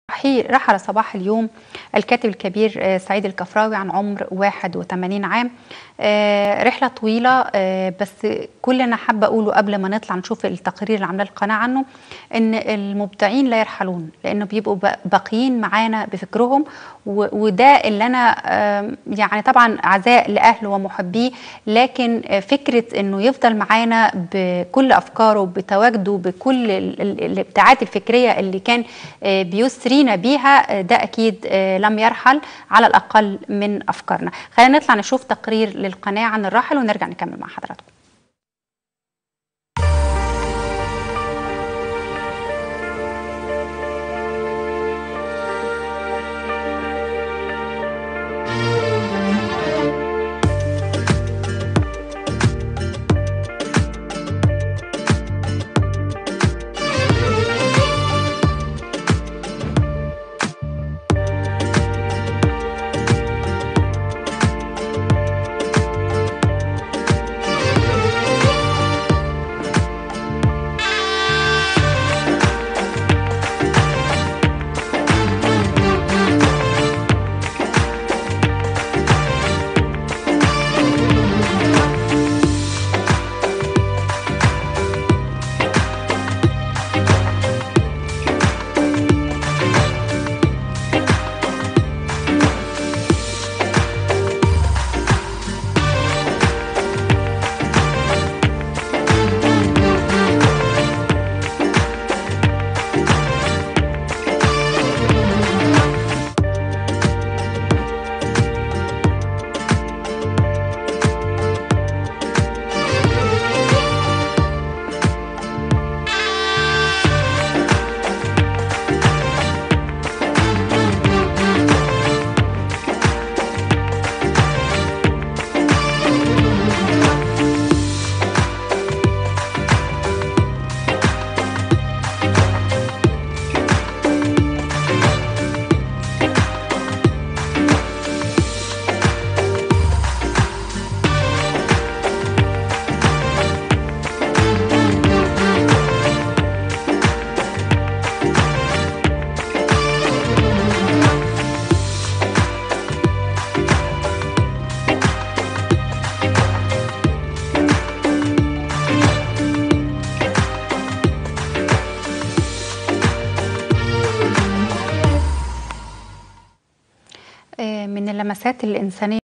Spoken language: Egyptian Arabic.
رحيل رحل صباح اليوم الكاتب الكبير آه، سعيد الكفراوي عن عمر 81 عام آه، رحلة طويلة آه، بس كل أنا حابة أقوله قبل ما نطلع نشوف التقرير اللي عاملاه القناة عنه إن المبدعين لا يرحلون لأنه بيبقوا ب- باقيين معانا بفكرهم و- وده اللي أنا آم، يعني طبعا عزاء لأهله ومحبيه لكن آه، فكرة إنه يفضل معانا بكل أفكاره بتواجده بكل ال- ال- الابداعات الفكرية اللي كان آه، بيسرينا بيها آه، ده أكيد آه، لم يرحل على الأقل من أفكارنا خلينا نطلع نشوف تقرير للقناة عن الراحل ونرجع نكمل مع حضراتكم آه، من اللمسات الإنسانية